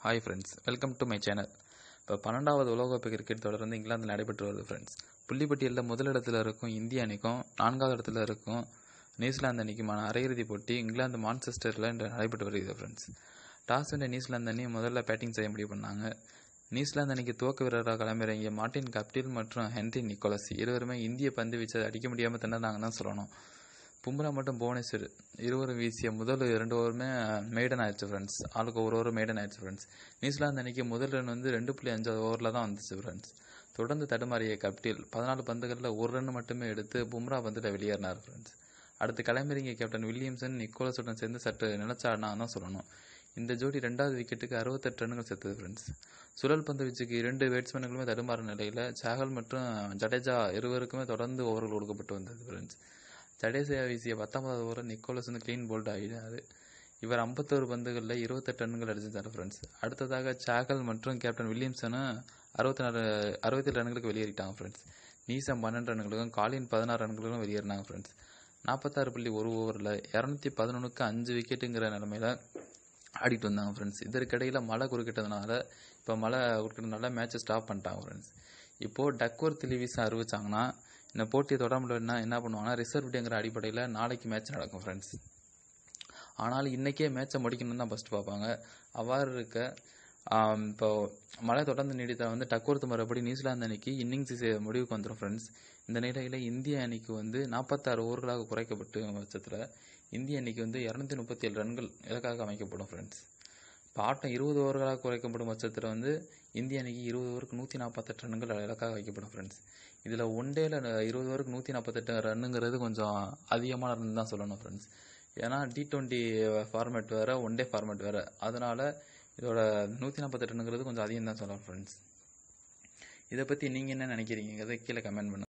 hi friends welcome to my channel இப்போ பன்னெண்டாவது உலகக்கோப்பை கிரிக்கெட் தொடர் வந்து இங்கிலாந்தில் நடைபெற்று வருது ஃப்ரெண்ட்ஸ் புள்ளிப்பட்டியலில் முதலிடத்தில் இருக்கும் இந்திய அணிக்கும் நான்காவது இடத்துல இருக்கும் நியூசிலாந்து அணிக்குமான அரையிறுதி போட்டி இங்கிலாந்து மான்செஸ்டரில் இன்று நடைபெற்று வருகிறது ஃப்ரெண்ட்ஸ் டாஸ் வென்ற நியூசிலாந்து அணி முதல்ல பேட்டிங் செய்ய முடிவு பண்ணாங்க நியூசிலாந்து அணிக்கு துவக்க வீரராக களமிறங்கிய மார்டின் கப்டில் மற்றும் ஹென்ரி நிக்கோலஸ் இருவருமே இந்திய பந்து வீச்சை அடிக்க முடியாமல் திணறாங்கன்னு தான் சொல்லணும் பும்ரா மற்றும் புவனேஸ்வர் இருவரும் வீசிய முதல் இரண்டு ஓவருமே மெய்டன் ஆயிடுச்சு ஃப்ரெண்ட்ஸ் ஆளுக்கு ஒரு ஓவர் மெய்டன் ஆயிடுச்சு ஃப்ரெண்ட்ஸ் நியூசிலாந்து அன்னைக்கு முதல் ரன் வந்து ரெண்டு புள்ளி அஞ்சாவது ஓவரில் தான் வந்துச்சு ஃப்ரெண்ட்ஸ் தொடர்ந்து தடுமாறிய கப்டில் பதினாலு பந்துகளில் ஒரு ரன் மட்டுமே எடுத்து பும்ரா பந்துல வெளியேறினார் ஃப்ரெண்ட்ஸ் அடுத்து களமிறங்கிய கேப்டன் வில்லியம்சன் நிக்கோலஸுடன் சேர்ந்து சற்று நிலச்சாடினான்னு தான் சொல்லணும் இந்த ஜோடி ரெண்டாவது விக்கெட்டுக்கு அறுபத்தெட்டு ரன்கள் செத்தது ஃப்ரெண்ட்ஸ் சுழல் பந்து வீச்சுக்கு இரண்டு பேட்ஸ்மேன்களுமே தடுமாறும் நிலையில் சாகல் மற்றும் ஜடேஜா இருவருக்குமே தொடர்ந்து ஓவர்கள் கொடுக்கப்பட்டு வந்தது ஃப்ரெண்ட்ஸ் ஜடேஜா வீசிய பத்தொன்பதாவது ஓவர் நிக்கோலஸ் வந்து க்ளீன் போல்ட் ஆகினார் இவர் ஐம்பத்தோரு பந்துகளில் இருபத்தெட்டு ரன்கள் அடிச்சிருந்தார் ஃப்ரெண்ட்ஸ் அடுத்ததாக சாகல் மற்றும் கேப்டன் வில்லியம்சனும் அறுபத்தி நாலு அறுபத்தேழு ரன்களுக்கு வெளியேறிட்டாங்க ஃப்ரெண்ட்ஸ் நீசம் பன்னெண்டு ரன்களுக்கும் காலின் பதினாறு ரன்களுக்கும் வெளியேறினாங்க ஃப்ரெண்ட்ஸ் நாற்பத்தாறு புள்ளி ஒரு ஓவரில் இரநூத்தி பதினொன்றுக்கு அஞ்சு விக்கெட்டுங்கிற நிலமையில ஆடிட்டு வந்தாங்க ஃப்ரெண்ட்ஸ் இதற்கிடையில் மழை குறுக்கிட்டதுனால இப்போ மழை குறுக்கிட்டதுனால மேட்ச்சை ஸ்டாப் பண்ணிட்டாங்க ஃப்ரெண்ட்ஸ் இப்போது டக்வர்த் லீவிஸ் அறிவிச்சாங்கன்னா இந்த போட்டியை தொட முடியலன்னா என்ன பண்ணுவாங்கன்னா ரிசர்வ் டேங்கிற அடிப்படையில் நாளைக்கு மேட்ச் நடக்கும் ஃப்ரெண்ட்ஸ் ஆனால் இன்றைக்கே மேட்ச்சை முடிக்கணும்னு தான் ஃபஸ்ட்டு பார்ப்பாங்க அவ்வாறு இருக்க இப்போ மழை தொடர்ந்து நீடித்தால் வந்து டக்வர்த் மறுபடி நியூசிலாந்து அணிக்கு இன்னிங்ஸ் முடிவுக்கு வந்துடும் ஃப்ரெண்ட்ஸ் இந்த நிலையில் இந்திய அணிக்கு வந்து நாற்பத்தாறு ஓவர்களாக குறைக்கப்பட்டு பட்சத்தில் இந்திய அணிக்கு வந்து இரநூத்தி முப்பத்தி ஏழு ரன்கள் இலக்காக அமைக்கப்படும் ஃப்ரெண்ட்ஸ் இப்போ ஆட்டம் இருபது ஓவர்களாக குறைக்கப்படும் பட்சத்தில் வந்து இந்திய அணிக்கு இருபது ஓவருக்கு நூற்றி நாற்பத்தெட்டு ரன்கள் இலக்காக வைக்கப்படும் ஃப்ரெண்ட்ஸ் இதில் ஒன் டேல இருபது ஓவருக்கு நூற்றி நாற்பத்தெட்டு ரன்னுங்கிறது கொஞ்சம் அதிகமான ரன் தான் சொல்லணும் ஃப்ரெண்ட்ஸ் ஏன்னா டி ட்வெண்ட்டி ஃபார்மேட் வேறு ஒன் டே ஃபார்மேட் வேறு அதனால் இதோட நூற்றி நாற்பத்தெட்டு ரன்னுங்கிறது கொஞ்சம் அதிகம் தான் சொல்லலாம் ஃப்ரெண்ட்ஸ் இதை பற்றி நீங்கள் என்ன நினைக்கிறீங்கிறத கீழே கமெண்ட் பண்ணுங்கள்